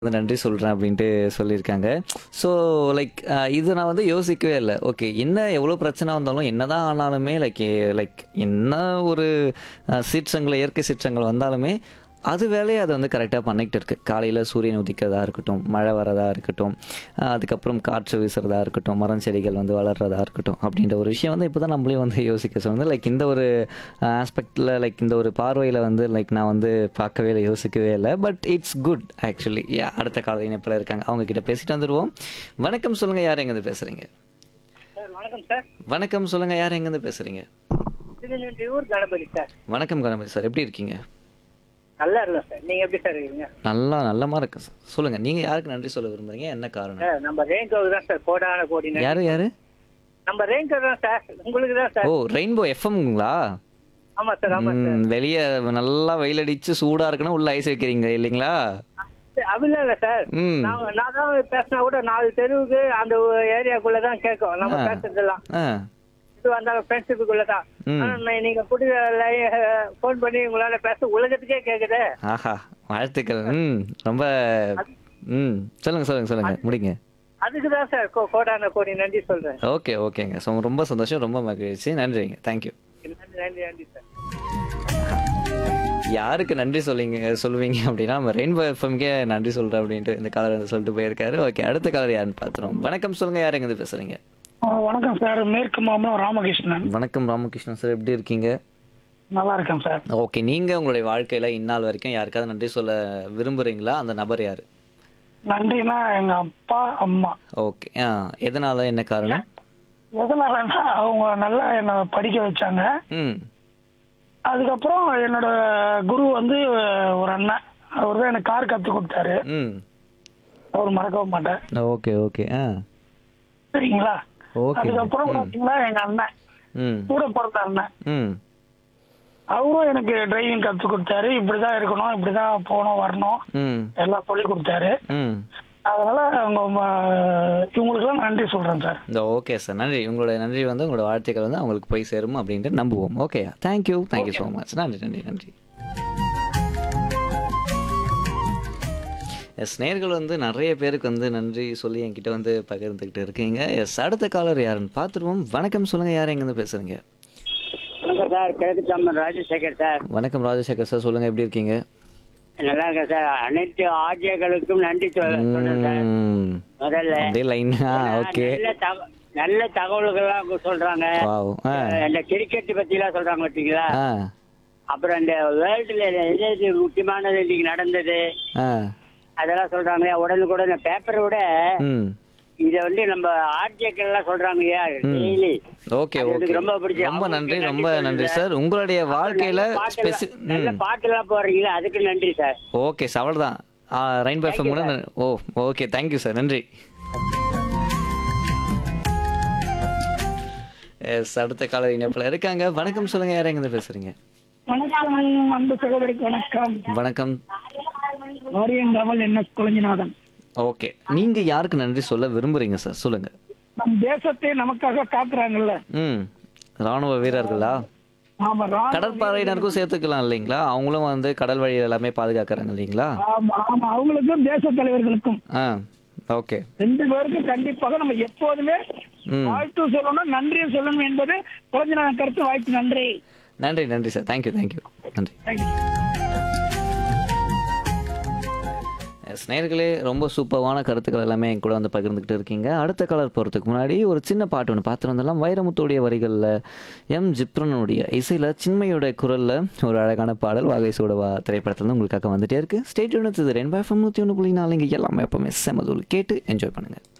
வந்து நன்றி சொல்கிறேன் அப்படின்ட்டு சொல்லியிருக்காங்க ஸோ லைக் இது நான் வந்து யோசிக்கவே இல்லை ஓகே என்ன எவ்வளோ பிரச்சனை வந்தாலும் என்னதான் ஆனாலுமே லைக் லைக் என்ன ஒரு அஹ், சீற்றங்கள் இயற்கை சீற்றங்கள் வந்தாலுமே அது வேலையை அது வந்து கரெக்டாக பண்ணிக்கிட்டு இருக்கு காலையில் சூரியன் உதிக்கிறதா இருக்கட்டும் மழை வரதா இருக்கட்டும் அஹ், அதுக்கப்புறம் காற்று வீசுறதா இருக்கட்டும் மரம் செடிகள் வந்து வளர்றதா இருக்கட்டும் அப்படின்ற ஒரு விஷயம் வந்து இப்போ தான் நம்மளே வந்து யோசிக்க சொன்னது லைக் இந்த ஒரு ஆஸ்பெக்டில் லைக் இந்த ஒரு பார்வையில் வந்து லைக் நான் வந்து பார்க்கவே இல்லை யோசிக்கவே இல்லை but it's good actually yeah அடுத்த கால இணைப்பில் இருக்காங்க அவங்க கிட்ட பேசிட்டு வந்துடுவோம் வணக்கம் சொல்லுங்கள் யார் எங்கேருந்து பேசுகிறீங்க சார் வணக்கம் சார் வணக்கம் சொல்லுங்கள் யார் எங்கேருந்து பேசுகிறீங்க திருநெல்வேலூர் கணபதி சார் வணக்கம் கணபதி சார் எப்படி இருக்கீங்க நல்லா இருக்கும் சார் நீங்க எப்படி சார் இருக்கீங்க நல்லா நல்லமா இருக்கு சார் சொல்லுங்கள் நீங்கள் யாருக்கு நன்றி சொல்ல விரும்புறீங்க என்ன காரணம் சார் நம்ம ரேங்கோவுக்கு தான் சார் கோடான கோடி நன்றி. யாரு யாரு நம்ம ரேங்கோ தான் சார் உங்களுக்கு தான் சார் ஓ ரெயின்போ எஃப்எம்ங்களா ஆமா சார் ஆமா சார் வெளியே நல்லா வெயில் அடிச்சு சூடா இருக்குன்னா உள்ள ஐஸ் வைக்கிறீங்க இல்லைங்களா அப்படிலாம் இல்ல சார் ம் நான் நான் தான் பேசினா கூட நாலு தெருவுக்கு அந்த ஏரியாக்குள்ள தான் கேட்கும் நம்ம ஆ. பேசுறதெல்லாம் ஆ இது வந்தாலும் ஃப்ரெண்ட்ஷிப்புக்குள்ள தான் ம். ஆனா நான் நீங்க கொடுக்குற ஃபோன் பண்ணி உங்களால பேச உலகத்துக்கே கேக்குது ஆஹா வாழ்த்துக்கள் ம் ரொம்ப ம் சொல்லுங்க சொல்லுங்க சொல்லுங்க முடிங்க அதுக்கு தான் சார் கோ- கோடான கோடி நன்றி சொல்றேன் ஓகே ஓகேங்க ஸோ ரொம்ப சந்தோஷம் ரொம்ப மகிழ்ச்சி நன்றிங்க தேங்க்யூ நன்றி நன்றி நன்றி சார் யாருக்கு நன்றி சொல்லிங்க சொல்லுவீங்க அப்படின்னா நம்ம ரெயின்போ எஃப்எம்கே நன்றி சொல்கிறேன் அப்படின்ட்டு இந்த காலர் வந்து சொல்லிட்டு போயிருக்காரு ஓகே அடுத்த காலர் யாருன்னு பார்த்துருவோம் வணக்கம் சொல்லுங்க யார் எங்கேருந்து பேசுறீங்க ஆ, வணக்கம் சார் மேற்கு மாம்பலம் ராமகிருஷ்ணன் வணக்கம் ராமகிருஷ்ணன் சார் எப்படி இருக்கீங்க நல்லா இருக்கேன் சார் ஓகே நீங்கள் உங்களுடைய வாழ்க்கையில் இந்நாள் வரைக்கும் யாருக்காவது நன்றி சொல்ல விரும்புகிறீங்களா அந்த நபர் யார் நன்றினா எங்க அப்பா அம்மா ஓகே ஆ எதனால என்ன காரணம் எதனாலன்னா அவங்க நல்லா என்னை படிக்க வச்சாங்க ம் அதுக்கப்புறம் என்னோட குரு வந்து ஒரு அண்ணன் அவர் தான் எனக்கு கார் கத்து கொடுத்தாரு ம் அவர் மறக்கவே மாட்டேன் ஓகே ஓகே ஆ சரிங்களா ஓகே அதுக்கப்புறம் பாத்தீங்கன்னா எங்க அண்ணன் ம் கூட பிறந்த அண்ணன் ம் அவரும் எனக்கு டிரைவிங் கத்து கொடுத்தாரு இப்படிதான் இருக்கணும் இப்படிதான் போகணும் வரணும் ம் எல்லாம் சொல்லி கொடுத்தாரு ம் அதனால அவங்க ம- இவங்களுக்கெல்லாம் நன்றி சொல்றேன் சார் இந்த ஓகே சார் நன்றி உங்களோட நன்றி வந்து உங்களோட வாழ்த்துக்கள் வந்து அவங்களுக்கு போய் சேரும் அப்படின்ட்டு நம்புவோம் okay thank you thank you so much நன்றி நன்றி நன்றி எஸ் நேர்கள் வந்து நிறைய பேருக்கு வந்து நன்றி சொல்லி என்கிட்ட வந்து பகிர்ந்துக்கிட்டு இருக்கீங்க எஸ் அடுத்த காலர் யாருன்னு பார்த்துருவோம் வணக்கம் சொல்லுங்கள் யார் எங்கேருந்து பேசுகிறீங்க வணக்கம் சார் கிழக்கு தாமன் ராஜசேகர் சார் வணக்கம் ராஜசேகர் சார் சொல்லுங்கள் எப்படி இருக்கீங்க நல்லா இருக்கேன் சார் அனைத்து ஆட்சியர்களுக்கும் நன்றி சொல்ல சொல்றேன் சார் ம், முதல்ல அப்படியே லைன் ஆ ஓகே நல்ல தக- நல்ல தகவல்கள்லாம் சொல்றாங்க வாவ் ஆ இந்த கிரிக்கெட் பத்தி எல்லாம் சொல்றாங்க பார்த்தீங்களா ஆ அப்புறம் இந்த வேர்ல்டுல எது எது முக்கியமானது இன்னைக்கு நடந்தது ஆ அதெல்லாம் சொல்றாங்க உடனுக்குடன் பேப்பரை விட ம் இத வந்து நம்ம ஆர்ஜிக்கள் எல்லாம் சொல்றாங்க இல்லையா டெய்லி ஓகே அது ஓகே எனக்கு ரொம்ப பிடிச்சது. ரொம்ப நன்றி அவங்களுக்கு ரொம்ப நன்றி நன்றி சொல்லுங்க. சார் உங்களுடைய வாழ்க்கையில நல்ல பாட்டெல்லாம்- ஸ்பெசி நல்ல ம் பாட்டெல்லாம் போடுறீங்களா அதுக்கு நன்றி சார் ஓகே சார் அவ்வளோதான் ரெயின்போ எஃப்எம் கூட நன்- ஓ ஓகே தேங்க்யூ சார் நன்றி எஸ் அடுத்த கால இணைப்பில் இருக்காங்க வணக்கம் சொல்லுங்க யார் எங்கேருந்து பேசுறீங்க வணக்கம் அன்பு சகோதரிக்கு வணக்கம் வணக்கம் வாரியங்காவல் என்ன குழஞ்சிநாதன் ஓகே நீங்க யாருக்கு நன்றி சொல்ல விரும்புறீங்க சார் சொல்லுங்க நம் தேசத்தை நமக்காக காக்குறாங்கல்ல ம் ராணுவ வீரர்களா ஆமா ரா- கடற்படையினருக்கும் சேர்த்துக்கலாம் இல்லைங்களா அவங்களும் வந்து கடல் வழி எல்லாமே பாதுகாக்கிறாங்க இல்லைங்களா ஆமா ஆமா அவங்களுக்கும் தேச தலைவர்களுக்கும் ஆ ஓகே ரெண்டு பேருக்கும் கண்டிப்பாக நம்ம எப்போதுமே ம் வாழ்த்து சொல்லணும் நன்றியும் சொல்லணும் என்பது குழந்தைநாதன் கருத்து வாய்ப்பு நன்றி நன்றி நன்றி சார் தேங்க்யூ தேங்க்யூ நன்றி தேங்க்யூ எஸ் நேர்களே ரொம்ப சூப்பரான கருத்துக்கள் எல்லாமே என் கூட வந்து பகிர்ந்துக்கிட்டு இருக்கீங்க அடுத்த கலர் போகிறதுக்கு முன்னாடி ஒரு சின்ன பாட்டு ஒன்று பார்த்துட்டு வந்துடலாம் வைரமுத்துடைய வரிகளில் எம் ஜிப்ரனுடைய இசையில் சின்மையோட குரலில் ஒரு அழகான பாடல் வாகை சூடவா திரைப்படத்தில் உங்களுக்காக வந்துட்டே இருக்கு ஸ்டேட் யூனிட் இது ரெண்டு எஃப்எம் நூற்றி ஒன்று புள்ளி நாலு இங்கே எல்லாமே எப்பவுமே செமதூள் கேட்டு என்ஜாய் பண்ணுங்கள்